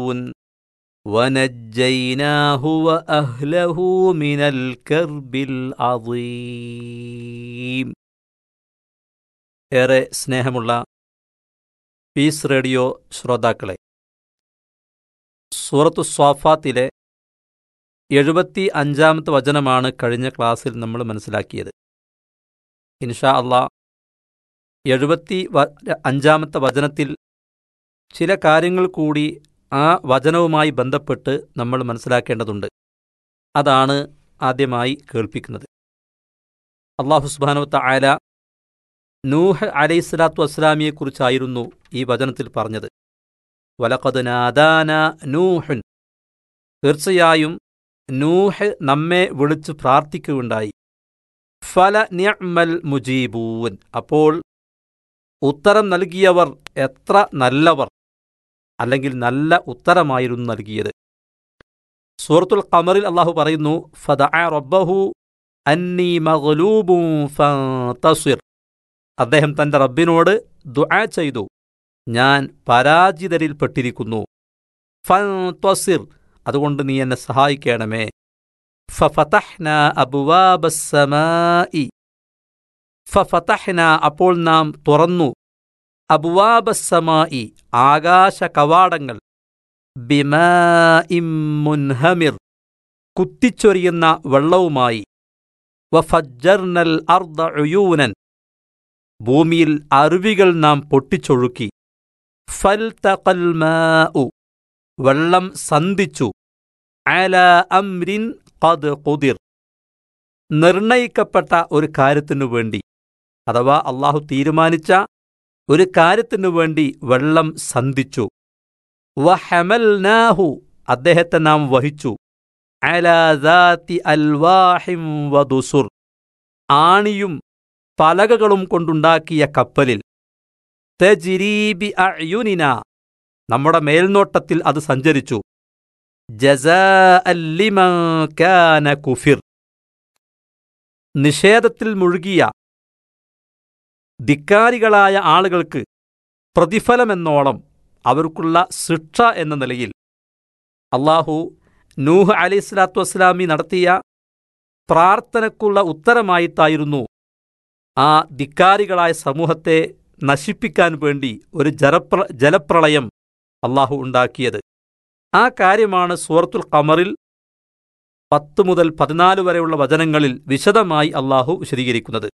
يعملون ونجيناه وأهله من الكرب العظيم ഏറെ സ്നേഹമുള്ള piece radio ശ്രോതാക്കളെ സൂറത്തു സ്വാഫാത്തിലെ എഴുപത്തി അഞ്ചാമത്തെ വചനമാണ് കഴിഞ്ഞ ക്ലാസ്സിൽ നമ്മൾ മനസ്സിലാക്കിയത് ഇൻഷാ അള്ളാ എഴുപത്തി വ- അഞ്ചാമത്തെ വചനത്തിൽ ചില കാര്യങ്ങൾ കൂടി ആ വചനവുമായി ബന്ധപ്പെട്ട് നമ്മൾ മനസ്സിലാക്കേണ്ടതുണ്ട് അതാണ് ആദ്യമായി കേൾപ്പിക്കുന്നത് അള്ളാഹു സുബാനുവത്ത ആല നൂഹ് അലൈഹിസ്സലാത്തു വസ്സലാമിയെക്കുറിച്ചായിരുന്നു ഈ വചനത്തിൽ പറഞ്ഞത് വലഖദ് നാദാന നൂഹുൻ തീർച്ചയായും നൂഹ് നമ്മെ വിളിച്ചു പ്രാർത്ഥിക്കുകയുണ്ടായി ഫല നിഅ്മൽ മുജീബൂൻ അപ്പോൾ ഉത്തരം നൽകിയവർ എത്ര നല്ലവർ അല്ലെങ്കിൽ നല്ല ഉത്തരമായിരുന്നു നൽകിയത് സൂറത്തുൽ ഖമറിൽ അള്ളാഹു പറയുന്നു ഫദഅ റബ്ബഹു അന്നീ മഗ്ലൂബുൻ ഫന്തസിർ അദ്ദേഹം തന്റെ റബ്ബിനോട് ദുആ ചെയ്തു ഞാൻ പരാജിതരിൽപ്പെട്ടിരിക്കുന്നു ഫന്തസിർ അതുകൊണ്ട് നീ എന്നെ സഹായിക്കണമേ ഫഫതഹ്ന അബുവാബസ്സമായി ഫഫതഹ്ന അപ്പോൾ നാം തുറന്നു അബുവാബസ്സമായി ആകാശ കവാടങ്ങൾ ബിമാഇം മുൻഹമിർ കുത്തിച്ചൊരിയുന്ന വെള്ളവുമായി വഫജ്ജർനൽ അർദ ഉയൂനൻ ഭൂമിയിൽ അരുവികൾ നാം പൊട്ടിച്ചൊഴുക്കി ഫൽതഖൽ മാഉ വെള്ളം സന്ധിച്ചു അല അംരിൻ ഖദ് ഖുദിർ നിർണയിക്കപ്പെട്ട ഒരു കാര്യത്തിനു വേണ്ടി അഥവാ അള്ളാഹു തീരുമാനിച്ച ഒരു കാര്യത്തിനു വേണ്ടി വെള്ളം സന്ധിച്ചു വഹമൽനാഹു അദ്ദേഹത്തെ നാം വഹിച്ചു അലാദാത്തി അൽവാഹിം വദുസുർ ആണിയും പലകകളും കൊണ്ടുണ്ടാക്കിയ കപ്പലിൽ തജിരീബി അയുനിന നമ്മുടെ മേൽനോട്ടത്തിൽ അത് സഞ്ചരിച്ചു ജസാഅല്ലിമൻ കാന കുഫിർ നിഷേധത്തിൽ മുഴുകിയ ധിക്കാരികളായ ആളുകൾക്ക് പ്രതിഫലമെന്നോളം അവർക്കുള്ള ശിക്ഷ എന്ന നിലയിൽ അള്ളാഹു നൂഹ് അലൈഹി സ്വലാത്തു വസ്സലാമി നടത്തിയ പ്രാർത്ഥനയ്ക്കുള്ള ഉത്തരമായിട്ടായിരുന്നു ആ ധിക്കാരികളായ സമൂഹത്തെ നശിപ്പിക്കാൻ വേണ്ടി ഒരു ജലപ്ര ജലപ്രളയം അള്ളാഹു ഉണ്ടാക്കിയത് ആ കാര്യമാണ് സൂറത്തുൽ ഖമറിൽ പത്ത് മുതൽ പതിനാല് വരെയുള്ള വചനങ്ങളിൽ വിശദമായി അള്ളാഹു വിശദീകരിക്കുന്നത്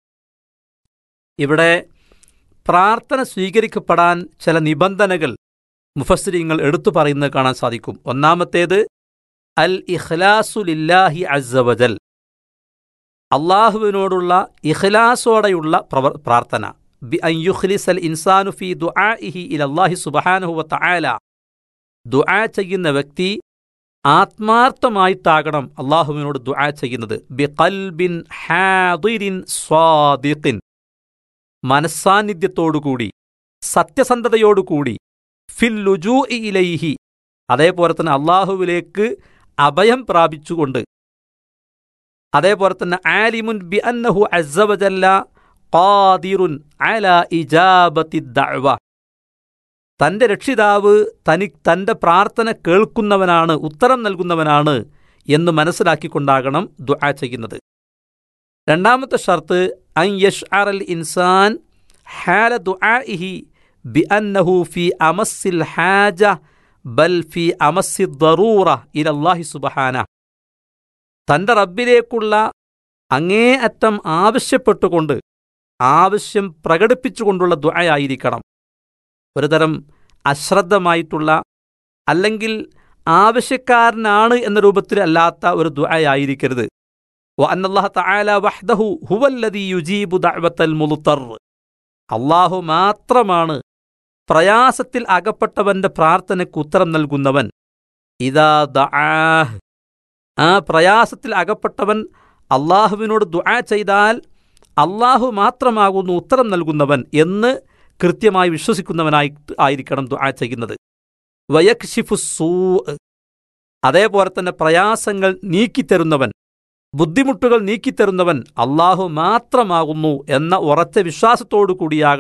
ഇവിടെ പ്രാർത്ഥന സ്വീകരിക്കപ്പെടാൻ ചില നിബന്ധനകൾ മുഫസ്സിരിങ്ങൾ എടുത്തു പറയുന്നത് കാണാൻ സാധിക്കും ഒന്നാമത്തേത് അൽ ഇഖ്ലാസുലില്ലാഹി അസ്സവജൽ അള്ളാഹുവിനോടുള്ള ഇഖ്ലാസോടെയുള്ള പ്രവർ പ്രാർത്ഥന ബി അൻ യുഖ്ലിസൽ ഇൻസാനു ഫി ദുആഇഹി ഇലല്ലാഹി സുബ്ഹാനഹു വ തആല ദുആ ചെയ്യുന്ന വ്യക്തി ആത്മാർത്ഥമായിട്ടാകണം അള്ളാഹുവിനോട് ദുആ ചെയ്യുന്നത് ബി ഖൽബിൻ ഹാദിരിൻ സ്വാദിഖിൻ മനസ്സാന്നിധ്യത്തോടുകൂടി സത്യസന്ധതയോടുകൂടി ഫിൽ ലുജൂഇ ഇലൈഹി അതേപോലെ തന്നെ അള്ളാഹുവിലേക്ക് അഭയം പ്രാപിച്ചുകൊണ്ട് അതേപോലെ തന്നെ ആലിമുൻ ബി അന്നഹു അസ്സവജല്ല ഖാദിറുൻ അല ഇജാബത്തി ദഅവ തന്റെ രക്ഷിതാവ് തനി തന്റെ പ്രാർത്ഥന കേൾക്കുന്നവനാണ് ഉത്തരം നൽകുന്നവനാണ് എന്ന് മനസ്സിലാക്കിക്കൊണ്ടാകണം ദുആ ചെയ്യുന്നത് രണ്ടാമത്തെ ഷർത്ത് അൻ യഷ് അറൽ ഇൻസാൻ ഹാല ദുആഇഹി ബി അന്നഹു ഫി അമസ്സിൽ ഹാജ ബൽ ഫി അമസ്സി ദറൂറ ഇലല്ലാഹി സുബഹാന തന്റെ റബ്ബിലേക്കുള്ള അങ്ങേ അറ്റം ആവശ്യപ്പെട്ടുകൊണ്ട് ആവശ്യം പ്രകടിപ്പിച്ചുകൊണ്ടുള്ള ദുആയായിരിക്കണം ഒരുതരം അശ്രദ്ധമായിട്ടുള്ള അല്ലെങ്കിൽ ആവശ്യക്കാരനാണ് എന്ന രൂപത്തിൽ അല്ലാത്ത ഒരു ദുആയായിരിക്കരുത് വഅന്നല്ലാഹ തആല വഹ്ദഹു ഹുവല്ലദീ യുജീബു ദഅവത്തൽ മുൽത്തർ അള്ളാഹു മാത്രമാണ് പ്രയാസത്തിൽ അകപ്പെട്ടവന്റെ പ്രാർത്ഥനയ്ക്ക് ഉത്തരം നൽകുന്നവൻ ഇതാ ദആഹ് ആ പ്രയാസത്തിൽ അകപ്പെട്ടവൻ അള്ളാഹുവിനോട് ദുആ ചെയ്താൽ അള്ളാഹു മാത്രമാകുന്നു ഉത്തരം നൽകുന്നവൻ എന്ന് കൃത്യമായി വിശ്വസിക്കുന്നവനായി ആയിരിക്കണം ദുആ ചെയ്യുന്നത് വയക്ഷിഫു സൂ അതേപോലെ തന്നെ പ്രയാസങ്ങൾ നീക്കിത്തരുന്നവൻ ബുദ്ധിമുട്ടുകൾ നീക്കിത്തരുന്നവൻ അള്ളാഹു മാത്രമാകുന്നു എന്ന ഉറച്ച വിശ്വാസത്തോടു കൂടിയാകണം